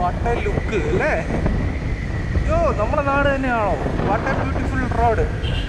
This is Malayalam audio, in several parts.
വാട്ട് എ ലുക്ക് അല്ലേ യോ നമ്മുടെ നാട് തന്നെയാണോ what a beautiful road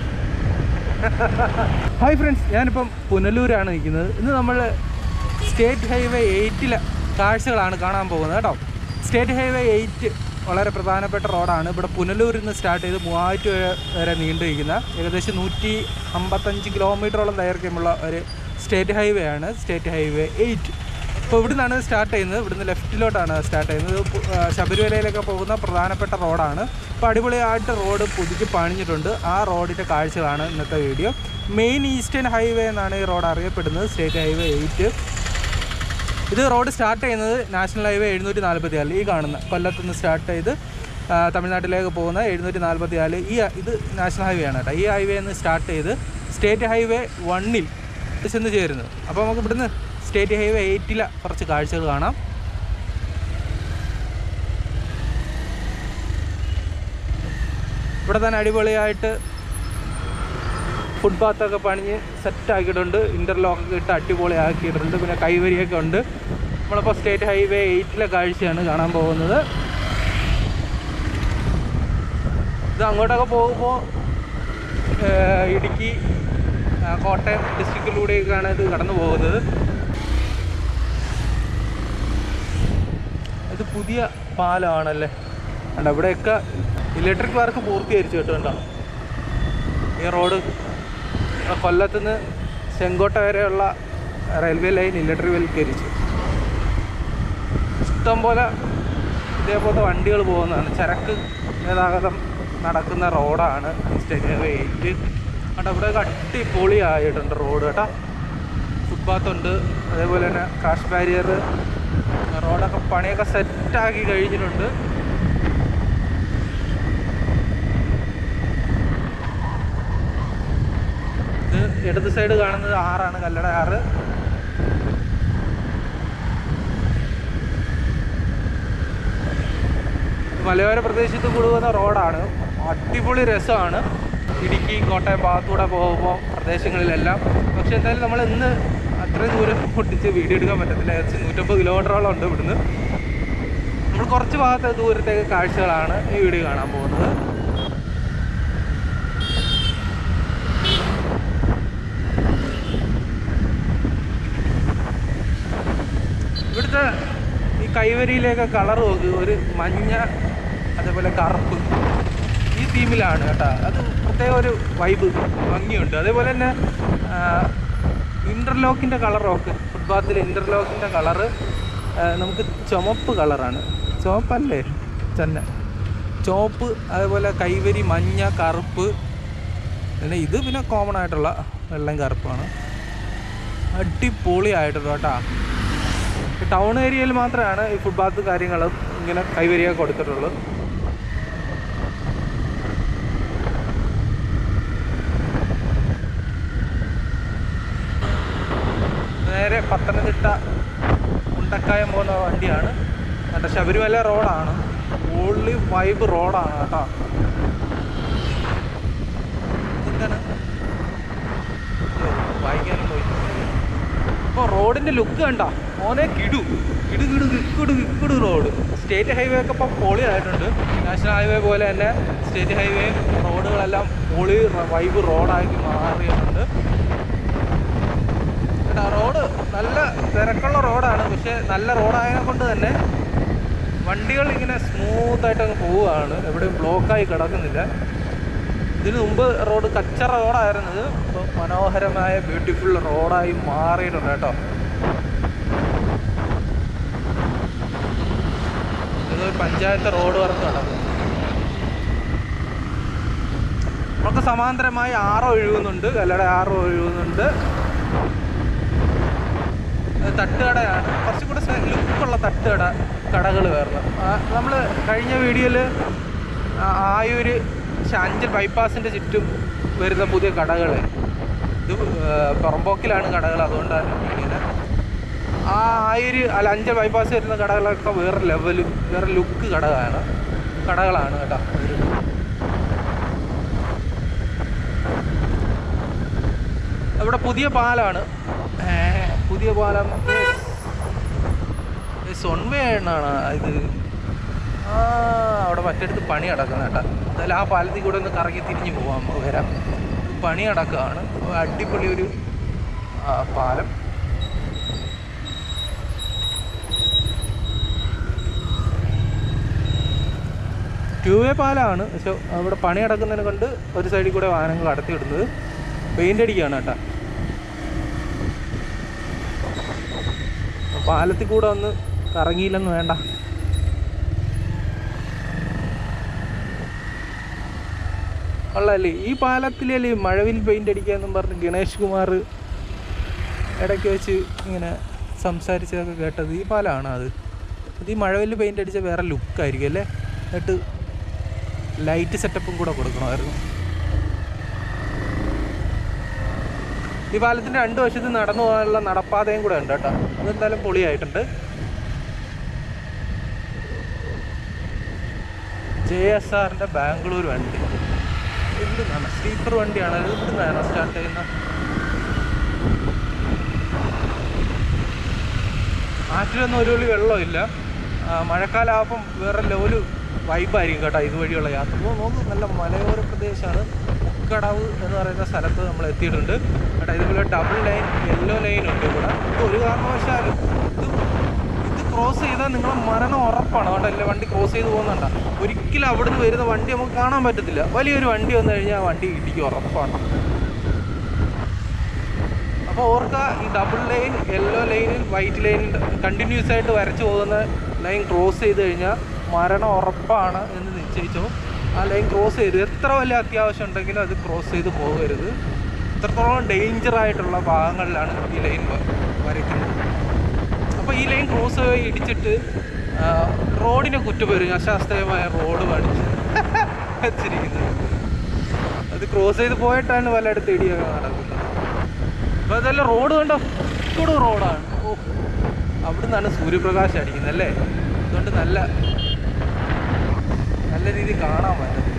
hi friends ഞാനിപ്പം പുനലൂരാണ് നിൽക്കുന്നത് ഇന്ന് നമ്മൾ സ്റ്റേറ്റ് ഹൈവേ എയ്റ്റിലെ കാഴ്ചകളാണ് കാണാൻ പോകുന്നത് കേട്ടോ സ്റ്റേറ്റ് ഹൈവേ എയ്റ്റ് വളരെ പ്രധാനപ്പെട്ട റോഡാണ് ഇവിടെ പുനലൂരിൽ നിന്ന് സ്റ്റാർട്ട് ചെയ്ത് മൂവാറ്റുപുഴ വരെ നീണ്ടു നിൽക്കുന്ന ഏകദേശം നൂറ്റി അമ്പത്തഞ്ച് കിലോമീറ്ററോളം ദൈർഘ്യമുള്ള ഒരു സ്റ്റേറ്റ് ഹൈവേ ആണ് സ്റ്റേറ്റ് ഹൈവേ എയ്റ്റ് അപ്പോൾ ഇവിടെ നിന്നാണ് സ്റ്റാർട്ട് ചെയ്യുന്നത് ഇവിടുന്ന് ലെഫ്റ്റിലോട്ടാണ് സ്റ്റാർട്ട് ചെയ്യുന്നത് പു- ആ, ശബരിമലയിലൊക്കെ പോകുന്ന പ്രധാനപ്പെട്ട റോഡാണ് അപ്പോൾ അടിപൊളിയായിട്ട് റോഡ് പുതുക്കി പണിഞ്ഞിട്ടുണ്ട് ആ റോഡിൻ്റെ കാഴ്ചകളാണ് ഇന്നത്തെ വീഡിയോ മെയിൻ ഈസ്റ്റേൺ ഹൈവേ എന്നാണ് ഈ റോഡ് അറിയപ്പെടുന്നത് സ്റ്റേറ്റ് ഹൈവേ എയ്റ്റ് ഇത് റോഡ് സ്റ്റാർട്ട് ചെയ്യുന്നത് നാഷണൽ ഹൈവേ എഴുന്നൂറ്റി നാൽപ്പത്തി നാല് ഈ കാണുന്ന കൊല്ലത്ത് നിന്ന് സ്റ്റാർട്ട് ചെയ്ത് ആ, തമിഴ്നാട്ടിലേക്ക് പോകുന്ന എഴുന്നൂറ്റി നാൽപ്പത്തി നാല് ഈ ഇത് നാഷണൽ ഹൈവേ ആണ് കേട്ടോ ഈ ഹൈവേ നിന്ന് സ്റ്റാർട്ട് ചെയ്ത് സ്റ്റേറ്റ് ഹൈവേ വണ്ണിൽ ചെന്ന് ചേരുന്നത് അപ്പോൾ നമുക്ക് ഇവിടുന്ന് സ്റ്റേറ്റ് ഹൈവേ എയ്റ്റിലെ കുറച്ച് കാഴ്ചകൾ കാണാം ഇവിടെ തന്നെ അടിപൊളിയായിട്ട് ഫുട്പാത്തൊക്കെ പണിഞ്ഞ് സെറ്റ് ആക്കിയിട്ടുണ്ട് ഇൻ്റർലോക്കൊക്കെ ഇട്ട് അടിപൊളി ആക്കിയിട്ടുണ്ട് പിന്നെ കൈവരിയൊക്കെ ഉണ്ട് നമ്മളിപ്പോൾ സ്റ്റേറ്റ് ഹൈവേ എയ്റ്റിലെ കാഴ്ചയാണ് കാണാൻ പോകുന്നത് ഇത് അങ്ങോട്ടൊക്കെ പോകുമ്പോൾ ഇടുക്കി ആ, കോട്ടയം ഡിസ്ട്രിക്റ്റിലൂടെയൊക്കെയാണ് ഇത് കടന്നു പോകുന്നത് ഇത് പുതിയ പാലമാണല്ലേ അല്ല ഇവിടെയൊക്കെ ഇലക്ട്രിക് വർക്ക് പൂർത്തീകരിച്ചു കേട്ടോ ഈ റോഡ് ഇവിടെ കൊല്ലത്തുനിന്ന് ചെങ്കോട്ട വരെയുള്ള റെയിൽവേ ലൈൻ ഇലക്ട്രിവൽക്കരിച്ചു ഇഷ്ടംപോലെ ഇതേപോലത്തെ വണ്ടികൾ പോകുന്നതാണ് ചരക്ക് ഗതാഗതം നടക്കുന്ന റോഡാണ് സ്റ്റേറ്റ് ഹൈവേ എയ്റ്റ് അവിടെ ഇവിടെ അടിപൊളിയായിട്ടുണ്ട് റോഡ് കേട്ടോ ഫുട്പാത്ത് ഉണ്ട് അതേപോലെ തന്നെ ക്രാഷ് ബാരിയർ റോഡൊക്കെ പണിയൊക്കെ സെറ്റാക്കി കഴിഞ്ഞിട്ടുണ്ട് ഇത് ഇടത് സൈഡ് കാണുന്നത് ആറാണ് കല്ലട ആറ് ഇത് മലയോര പ്രദേശത്ത് കൂടുന്ന റോഡാണ് അടിപൊളി രസമാണ് ഇടുക്കി കോട്ടയം ഭാഗത്തൂടെ പോകുമ്പോൾ പ്രദേശങ്ങളിലെല്ലാം പക്ഷെ എന്തായാലും നമ്മൾ ഇന്ന് അത്രയും ദൂരം പൊട്ടിച്ച് വീഡിയോ എടുക്കാൻ പറ്റത്തില്ല ഏകദേശം നൂറ്റമ്പത് കിലോമീറ്ററോളം ഉണ്ട് ഇവിടുന്ന് നമ്മൾ കുറച്ച് ഭാഗത്തെ ദൂരത്തേക്ക് കാഴ്ചകളാണ് ഈ വീഡിയോ കാണാൻ പോകുന്നത് ഇവിടുത്തെ ഈ കൈവരിയിലേക്ക് കളർ നോക്ക് ഒരു മഞ്ഞ അതേപോലെ കറുപ്പ് ഈ തീമിലാണ് കേട്ടോ അത് പ്രത്യേക ഒരു വൈബ് ഭംഗിയുണ്ട് അതേപോലെ തന്നെ ഇൻ്റർലോക്കിൻ്റെ കളർ നോക്ക് ഫുട്പാത്തിൽ ഇൻ്റർലോക്കിൻ്റെ കളറ് നമുക്ക് ചുമപ്പ് കളറാണ് ചുവപ്പല്ലേ തന്നെ ചുവപ്പ് അതേപോലെ കൈവരി മഞ്ഞ കറുപ്പ് പിന്നെ ഇത് പിന്നെ കോമൺ ആയിട്ടുള്ള വെള്ളം കറുപ്പാണ് അടിപൊളിയായിട്ടുണ്ട് കേട്ടോ ടൗൺ ഏരിയയിൽ മാത്രമാണ് ഈ ഫുട്പാത്ത് കാര്യങ്ങളും ഇങ്ങനെ കൈവരിയൊക്കെ കൊടുത്തിട്ടുള്ളൂ നേരെ പത്തനംതിട്ട ഉണ്ടക്കായം പോകുന്ന വണ്ടിയാണ് മറ്റേ ശബരിമല റോഡാണ് ഓൺലി വൈബ് റോഡാണ് കേട്ടോ എന്താണ് അയ്യോ, വായിക്കാനും പോയി ഇപ്പോൾ റോഡിൻ്റെ ലുക്ക് കണ്ട മോനെ കിടു കിടു കിടു കിക്കുടു കിക്കുടു റോഡ് സ്റ്റേറ്റ് ഹൈവേ ഒക്കെ ഇപ്പോൾ പൊളിയായിട്ടുണ്ട് നാഷണൽ ഹൈവേ പോലെ തന്നെ സ്റ്റേറ്റ് ഹൈവേ റോഡുകളെല്ലാം പൊളി വൈബ് റോഡാക്കി മാറിയിട്ടുണ്ട് കേട്ടോ റോഡ് നല്ല തിരക്കുള്ള റോഡാണ് പക്ഷേ നല്ല റോഡായതിനെ കൊണ്ട് തന്നെ വണ്ടികൾ ഇങ്ങനെ സ്മൂത്തായിട്ട് അങ്ങ് പോവുകയാണ് എവിടെയും ബ്ലോക്കായി കിടക്കുന്നില്ല ഇതിനു മുമ്പ് റോഡ് കച്ചറ റോഡായിരുന്നത് ഇപ്പോൾ മനോഹരമായ ബ്യൂട്ടിഫുൾ റോഡായി മാറിയിട്ടുണ്ട് കേട്ടോ ഇത് പഞ്ചായത്ത് റോഡ് വർക്ക് നടക്കും നമുക്ക് സമാന്തരമായി ആറോ ഒഴുകുന്നുണ്ട് കല്ലട ആറോ ഒഴുകുന്നുണ്ട് അത് തട്ടുകടയാണ് കുറച്ചും കൂടെ ലുക്കുള്ള തട്ടുകട കടകൾ വരുന്നത് നമ്മൾ കഴിഞ്ഞ വീഡിയോയിൽ ആയൂര് ശാഞ്ചൽ ബൈപ്പാസിൻ്റെ ചുറ്റും വരുന്ന പുതിയ കടകൾ ഇത് ആ, പുറമ്പോക്കിലാണ് കടകൾ അതുകൊണ്ടാണ് ഇങ്ങനെ ആ ആയൂര് അല്ല അഞ്ചൽ ബൈപ്പാസ് വരുന്ന കടകളൊക്കെ വേറെ ലെവല് വേറെ ലുക്ക് കടകളാണ് കടകളാണ് കേട്ടോ ഇവിടെ പുതിയ പാലാണ് ഏ, പുതിയ പാലം സൊൺവേ എന്നാണ് ഇത് ആ അവിടെ മറ്റടുത്ത് പണി നടക്കുന്ന കേട്ടാ എന്തായാലും ആ പാലത്തിൽ കൂടെ ഒന്ന് കറങ്ങി തിരിഞ്ഞ് പോവാം നമുക്ക് വരാം പണി നടക്കുകയാണ് അടിപൊളി ഒരു ആ, പാലം ടൂ വേ പാലമാണ് പക്ഷെ അവിടെ പണി നടക്കുന്നതിനെ കൊണ്ട് ഒരു സൈഡിൽ കൂടെ വാഹനങ്ങൾ കടത്തി വിടുന്നത് പെയിൻ്റ് അടിക്കുകയാണ് കേട്ടോ പാലത്തിൽ കൂടെ ഒന്ന് കറങ്ങിയില്ലെന്ന് വേണ്ട ഉള്ളല്ലേ ഈ പാലത്തിലല്ലേ ഈ മഴവിൽ പെയിൻ്റ് അടിക്കാന്നും പറഞ്ഞ് ഗണേഷ് കുമാർ ഇടയ്ക്ക് വെച്ച് ഇങ്ങനെ സംസാരിച്ചതൊക്കെ കേട്ടത് ഈ പാലമാണ് അത് അത് ഈ മഴവിൽ പെയിൻ്റ് അടിച്ച വേറെ ലുക്കായിരിക്കും അല്ലേ എന്നിട്ട് ലൈറ്റ് സെറ്റപ്പും കൂടെ കൊടുക്കണമായിരുന്നു ഈ പാലത്തിൻ്റെ രണ്ട് വശത്ത് നടന്നു പോകാനുള്ള നടപ്പാതയും കൂടെ ഉണ്ട് കേട്ടോ അതെന്തായാലും പൊളിയായിട്ടുണ്ട് ജെ എസ് ആറിൻ്റെ ബാംഗ്ലൂർ വണ്ടി ഇവിടുന്നാണ് സ്ലീപ്പർ വണ്ടിയാണ് ഇത് ഇവിടുന്നാണ് സ്റ്റാർട്ട് ചെയ്യുന്നത് ആറ്റിലൊന്നും ഒരു തുള്ളി വെള്ളമില്ല ആ, മഴക്കാലമാകുമ്പം വേറെ ലെവല് വൈബായിരിക്കും കേട്ടോ ഇതുവഴിയുള്ള യാത്ര ഓ, നോക്ക് നല്ല മലയോര പ്രദേശമാണ് ഉക്കടവ് എന്ന് പറയുന്ന സ്ഥലത്ത് നമ്മൾ എത്തിയിട്ടുണ്ട് കേട്ടോ ഇതുപോലെ ഡബിൾ ലൈൻ യെല്ലോ ലൈൻ ഉണ്ട് ഇവിടെ ഇത് ഒരു കാരണവശാലും ഇത് ഇത് ക്രോസ് ചെയ്താൽ നിങ്ങളെ മരണം ഉറപ്പാണ് കേട്ടോ അല്ലേ വണ്ടി ക്രോസ് ചെയ്ത് പോകുന്നുണ്ട ഒരിക്കലും അവിടുന്ന് വരുന്ന വണ്ടി നമുക്ക് കാണാൻ പറ്റത്തില്ല വലിയൊരു വണ്ടി വന്നു കഴിഞ്ഞാൽ ആ വണ്ടി ഇടിക്കും ഉറപ്പാണ് അപ്പോൾ ഓർക്ക ഈ ഡബിൾ ലൈൻ യെല്ലോ ലൈനിൽ വൈറ്റ് ലൈൻ കണ്ടിന്യൂസ് ആയിട്ട് വരച്ചു പോകുന്ന ലൈൻ ക്രോസ് ചെയ്ത് കഴിഞ്ഞാൽ മരണം ഉറപ്പാണ് എന്ന് നിശ്ചയിച്ചോ ആ ലൈൻ ക്രോസ് ചെയ്ത് എത്ര വലിയ അത്യാവശ്യം ഉണ്ടെങ്കിലും അത് ക്രോസ് ചെയ്ത് പോകരുത് ഇത്രത്തോളം ഡേഞ്ചർ ആയിട്ടുള്ള ഭാഗങ്ങളിലാണ് ഈ ലൈൻ വരയ്ക്കുന്നത് അപ്പോൾ ഈ ലൈൻ ക്രോസ് ചെയ്ത് ഇടിച്ചിട്ട് ആ, റോഡിനെ കുറ്റപ്പെടും അശാസ്ത്രീയമായ റോഡ് പണിച്ച് വെച്ചിരിക്കുന്നത് അത് ക്രോസ് ചെയ്ത് പോയിട്ടാണ് പലയിടത്ത് ഇടിയൊക്കെ നടക്കുന്നത് അപ്പോൾ അതെല്ലാം റോഡ് കണ്ടോ കൂടെ റോഡാണ് ഓ അവിടെ നിന്നാണ് സൂര്യപ്രകാശം അടിക്കുന്നത് അല്ലേ അതുകൊണ്ട് നല്ല നല്ല രീതിയിൽ കാണാൻ പറ്റത്തില്ല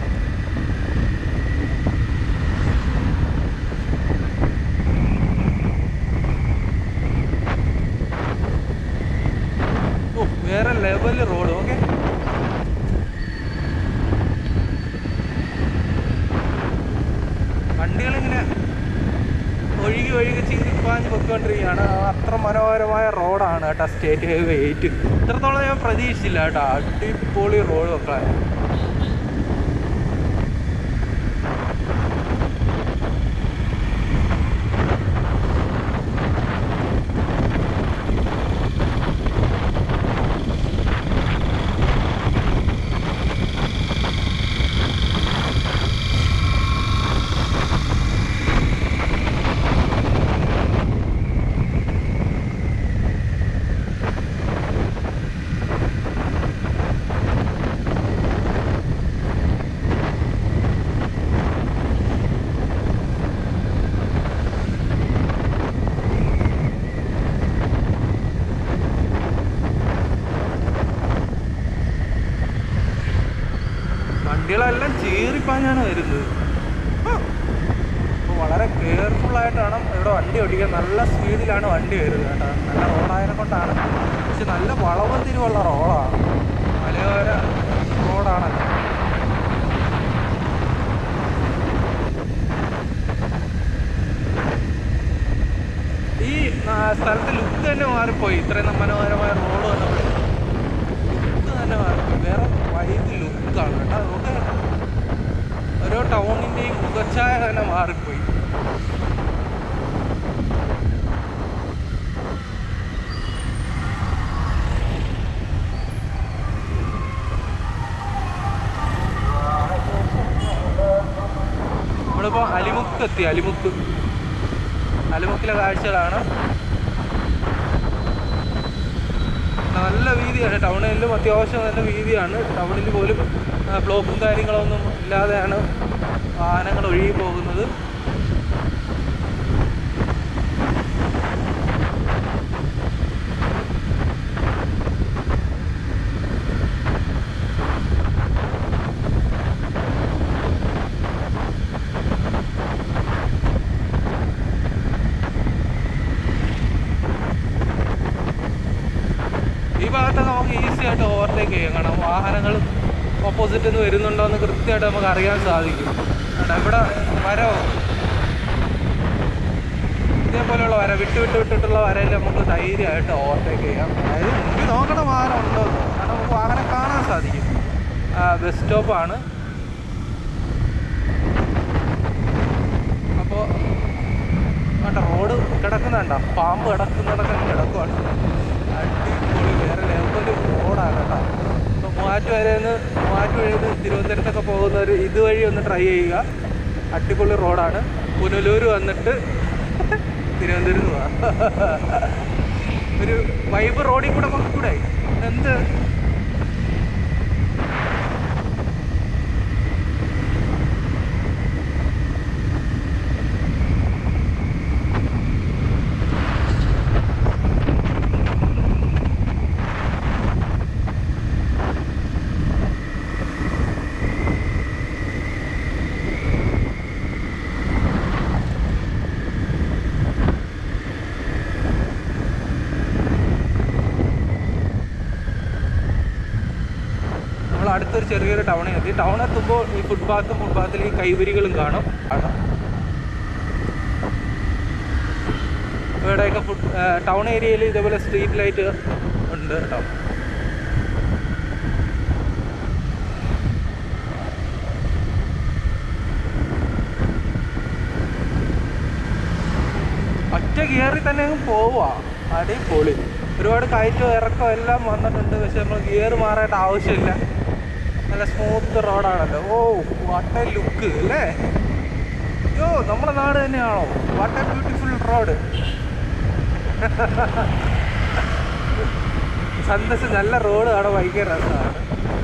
ഓ വേറെ ലെവൽ റോഡ് ഓക്കെ വണ്ടികളിങ്ങനെ ഒഴുകി ഒഴുകി ചിങ്കിപ്പാഞ്ഞ് പൊയ്ക്കൊണ്ടിരിക്കുകയാണ് അത്ര മനോഹരമായ റോഡാണ് കേട്ടോ സ്റ്റേറ്റ് ഹൈവേ എയ്റ്റ് ഇത്രത്തോളം ഞാൻ പ്രതീക്ഷിച്ചില്ല കേട്ടോ അടിപൊളി റോഡ് മക്കളെ വണ്ടികളെല്ലാം ചീറിപ്പാഞ്ഞാണ് വരുന്നത് അപ്പോൾ വളരെ കെയർഫുൾ ആയിട്ട് വേണം ഇവിടെ വണ്ടി ഓടിക്കാൻ നല്ല സ്പീഡിലാണ് വണ്ടി വരുന്നത് കേട്ടോ നല്ല റോഡായതിനെ കൊണ്ടാണ് പക്ഷെ നല്ല വളവും തിരിവുള്ള റോഡാണ് മലയോര റോഡാണല്ലോ ഈ ആ, സ്ഥലത്തെ ലുക്ക് തന്നെ മാറിപ്പോയി ഇത്രയും മനോഹരമായ റോഡ് വന്നപ്പോൾ ലുക്ക് തന്നെ മാറിപ്പോയി വേറെ വൈദ്യ ലുക്കാണ് കേട്ടോ നമുക്ക് ഓരോ ടൗണിൻ്റെയും മുഖച്ഛായ തന്നെ മാറിപ്പോയി നമ്മളിപ്പോൾ അലിമുക്ക് എത്തി അലിമുക്ക് അലിമുക്കിലെ കാഴ്ചകളാണ് നല്ല വീതിയാണ് ടൗണിലും അത്യാവശ്യം നല്ല വീതിയാണ് ടൗണിൽ പോലും ആ, ബ്ലോക്കും കാര്യങ്ങളൊന്നും ഇല്ലാതെയാണ് വാഹനങ്ങൾ ഒഴുകി പോകുന്നത് ഈ ഭാഗത്തൊക്കെ നമുക്ക് ഈസി ആയിട്ട് ഓവർടേക്ക് ചെയ്യാം കാരണം വാഹനം വാഹനങ്ങളും ഓപ്പോസിറ്റ് നിന്ന് വരുന്നുണ്ടോ എന്ന് കൃത്യമായിട്ട് നമുക്ക് അറിയാൻ സാധിക്കും കണ്ടോ ഇവിടെ വരോ ഇതേപോലെയുള്ള വര വിട്ട് വിട്ട് വിട്ടിട്ടുള്ള വരയിൽ നമുക്ക് ധൈര്യമായിട്ട് ഓവർടേക്ക് ചെയ്യാം അതായത് മുമ്പിൽ നോക്കണ വാഹനം ഉണ്ടോ എന്ന്. കാരണം നമുക്ക് വാഹനം കാണാൻ സാധിക്കും ബസ് സ്റ്റോപ്പാണ് അപ്പോൾ വേണ്ട റോഡ് കിടക്കുന്നുണ്ടോ പാമ്പ് കിടക്കുന്നിടക്കെ കിടക്കുവാണ് അടിപൊളി വേറെ ലെവല് റോഡാണ് കേട്ടോ ഇപ്പോൾ മൂവാറ്റുവരയിൽ നിന്ന് മൂവാറ്റുപുഴയിൽ നിന്ന് തിരുവനന്തപുരത്തൊക്കെ പോകുന്നവർ ഇതുവഴി ഒന്ന് ട്രൈ ചെയ്യുക അടിപൊളി റോഡാണ് പുനലൂർ വന്നിട്ട് തിരുവനന്തപുരത്ത് പോവാം ഒരു വൈബ് റോഡിൽ കൂടെ കൂടെ എന്ത് നമ്മൾ അടുത്തൊരു ചെറിയൊരു ടൗണിൽ എത്തി ടൗൺ എത്തുമ്പോൾ ഈ ഫുട്പാത്തും ഫുട്പാത്തിൽ ഈ കൈവരികളും കാണും കാണാം ഇവിടെയൊക്കെ ഫുഡ് ടൗൺ ഏരിയയിൽ ഇതേപോലെ സ്ട്രീറ്റ് ലൈറ്റ് ഉണ്ട് കേട്ടോ ഒറ്റ ഗിയറിൽ തന്നെ അങ്ങ് പോവാ അടിപൊളി ഒരുപാട് കയറ്റോ ഇറക്കോ എല്ലാം വന്നിട്ടുണ്ട് പക്ഷെ നമ്മൾ ഗിയർ മാറേണ്ട ആവശ്യമില്ല നല്ല സ്മൂത്ത് റോഡാണല്ലോ ഓ വാട്ട് എ ലുക്ക് അല്ലേ യോ നമ്മുടെ നാട് തന്നെയാണോ വാട്ട് എ ബ്യൂട്ടിഫുൾ റോഡ് സന്ദർശം നല്ല റോഡ് കാണാൻ ഭയങ്കര രസമാണ്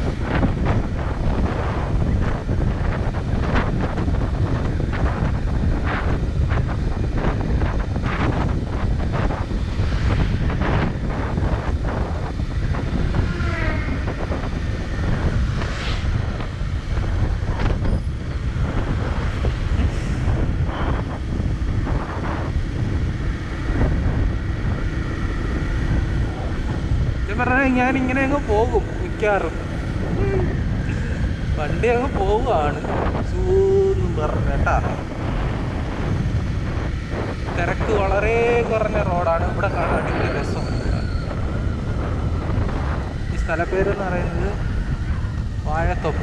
സത്യം പറഞ്ഞാൽ ഞാൻ ഇങ്ങനെ അങ്ങ് പോകും മിക്കാറും വണ്ടി അങ്ങ് പോവുകയാണ് സൂന്നും പറഞ്ഞു കേട്ടാ തിരക്ക് വളരെ കുറഞ്ഞ റോഡാണ് ഇവിടെ കാണാൻ അടിപൊളി രസമുണ്ട് ഈ സ്ഥലപ്പേര് എന്ന് പറയുന്നത് വാഴത്തൊപ്പ്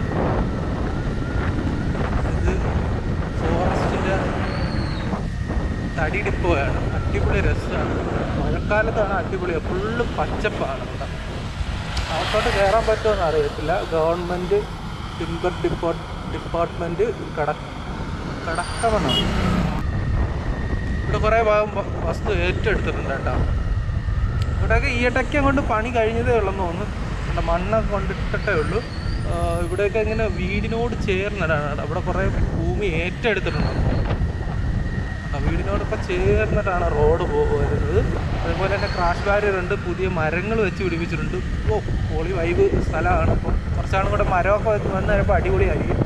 ഇത് ഫോറസ്റ്റിൻ്റെ തടി ഡിപ്പോയാണ് അടിപൊളി രസമാണ് മഴക്കാലത്താണ് അടിപൊളിയാണ് ഫുള്ള് പച്ചപ്പാണ് ഇവിടെ അകത്തോട്ട് കയറാൻ പറ്റുമെന്ന് അറിയത്തില്ല ഗവൺമെൻറ് ടിമ്പർ ഡിപ്പോ ഡിപ്പാർട്ട്മെൻറ്റ് കട കടക്കമെന്നാണ് ഇവിടെ കുറേ ഭാഗം വ- വസ്തു ഏറ്റെടുത്തിട്ടുണ്ട് കേട്ടോ ഇവിടെയൊക്കെ ഈ ഇടയ്ക്ക് കൊണ്ട് പണി കഴിഞ്ഞതേ ഉള്ളെന്ന് തോന്നുന്നു ഇവിടെ മണ്ണൊക്കെ കൊണ്ടിട്ടേ ഉള്ളൂ ആ, ഇവിടെയൊക്കെ ഇങ്ങനെ വീടിനോട് ചേർന്നിടാണ് കേട്ടോ ഇവിടെ കുറേ ഭൂമി ഏറ്റെടുത്തിട്ടുണ്ട് ആ വീടിനോടൊപ്പം ചേർന്നിട്ടാണ് റോഡ് പോ- വരുന്നത് അതുപോലെ തന്നെ ക്രാഷ് ബാരിയർ ഉണ്ട് പുതിയ മരങ്ങൾ വെച്ച് പിടിപ്പിച്ചിട്ടുണ്ട് ഓ പൊളി വൈബ് സ്ഥലമാണ് അപ്പം കുറച്ചാളും കൂടെ മരമൊക്കെ വെച്ച് വന്ന് കഴിയുമ്പോൾ അടിപൊളിയായിരിക്കും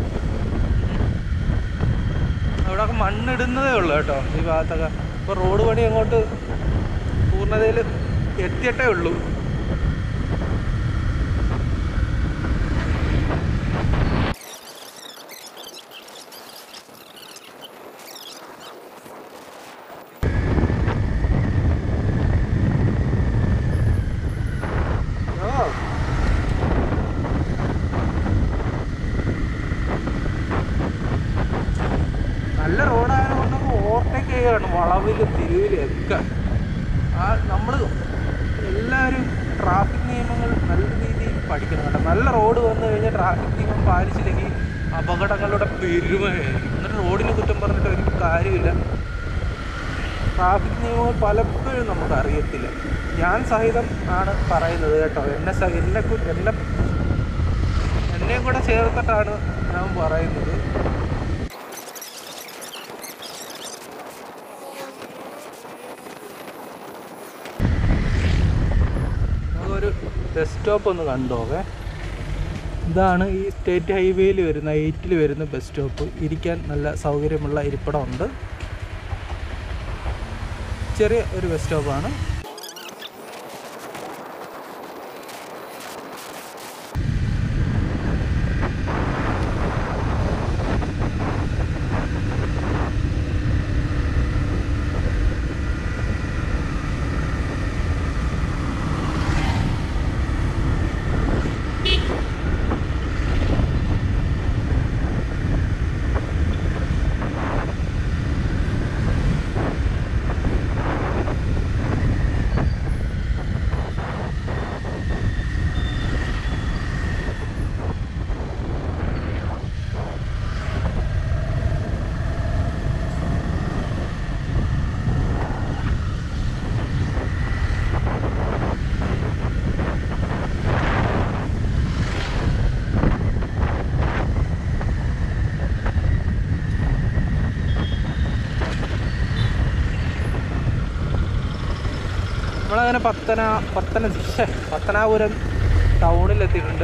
അവിടെയൊക്കെ മണ്ണിടുന്നതേ ഉള്ളൂ കേട്ടോ ഈ ഭാഗത്തൊക്കെ ഇപ്പോൾ റോഡ് പണി അങ്ങോട്ട് പൂർണ്ണതയിൽ എത്തിയിട്ടേ ഉള്ളൂ ഓ നല്ല റോഡായതുകൊണ്ട് നമുക്ക് ഓവർടേക്ക് ചെയ്യുകയാണ് വളവിലും തിരിവിലും ഒക്കെ ആ നമ്മൾ എല്ലാവരും ട്രാഫിക് നിയമങ്ങൾ നല്ല രീതിയിൽ പഠിക്കണം കേട്ടോ നല്ല റോഡ് വന്നു കഴിഞ്ഞാൽ ട്രാഫിക് നിയമം പാലിച്ചില്ലെങ്കിൽ അപകടങ്ങളുടെ പെരുമയായിരിക്കും എന്നിട്ട് റോഡിന് കുറ്റം പറഞ്ഞിട്ട് ഒരു കാര്യമില്ല ട്രാഫിക് നിയമങ്ങൾ പലപ്പോഴും നമുക്ക് അറിയത്തില്ല ഞാൻ സഹിതം ആണ് പറയുന്നത് കേട്ടോ എന്നെ സ- എന്നെ കു- എന്നെ എന്നെയും കൂടെ ചേർത്തിട്ടാണ് ഞാൻ പറയുന്നത് നമുക്കൊരു ബസ് സ്റ്റോപ്പ് ഒന്ന് കണ്ടോവേ ഇതാണ് ഈ സ്റ്റേറ്റ് ഹൈവേയിൽ വരുന്ന എയ്റ്റിൽ വരുന്ന ബസ് സ്റ്റോപ്പ് ഇരിക്കാൻ നല്ല സൗകര്യമുള്ള ഇരിപ്പിടമുണ്ട് ചെറിയ ഒരു ബസ് സ്റ്റോപ്പാണ് അങ്ങനെ പത്തന പത്തന ശ്ശെ, പത്തനാപുരം ടൗണിലെത്തിയിട്ടുണ്ട്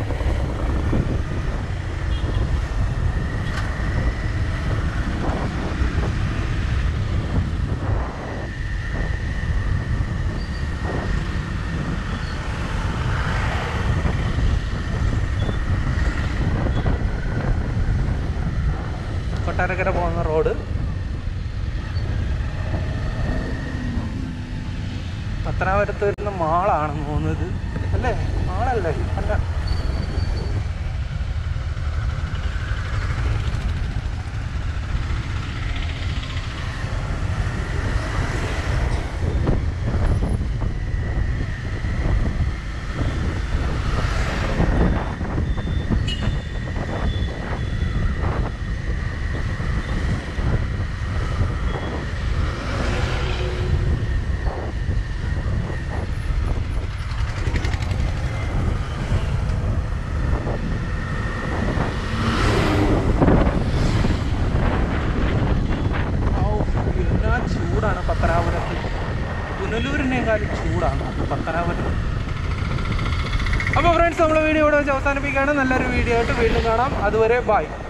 കൊട്ടാരക്കര പോകുന്ന റോഡ് പത്തനാപുരത്ത് വരുന്ന മാളാണെന്ന് തോന്നുന്നത് അല്ലേ മാളല്ലേ അല്ല ഔ, എന്നാ ചൂടാണ് പത്തനാപുരത്ത് പുനലൂരിനേക്കാളും ചൂടാണ് പത്തനാപുരം അപ്പോൾ ഫ്രണ്ട്സ് നമ്മൾ വീഡിയോ ഇവിടെ വെച്ച് അവസാനിപ്പിക്കുകയാണ് നല്ലൊരു വീഡിയോ ആയിട്ട് വീണ്ടും കാണാം അതുവരെ ബൈ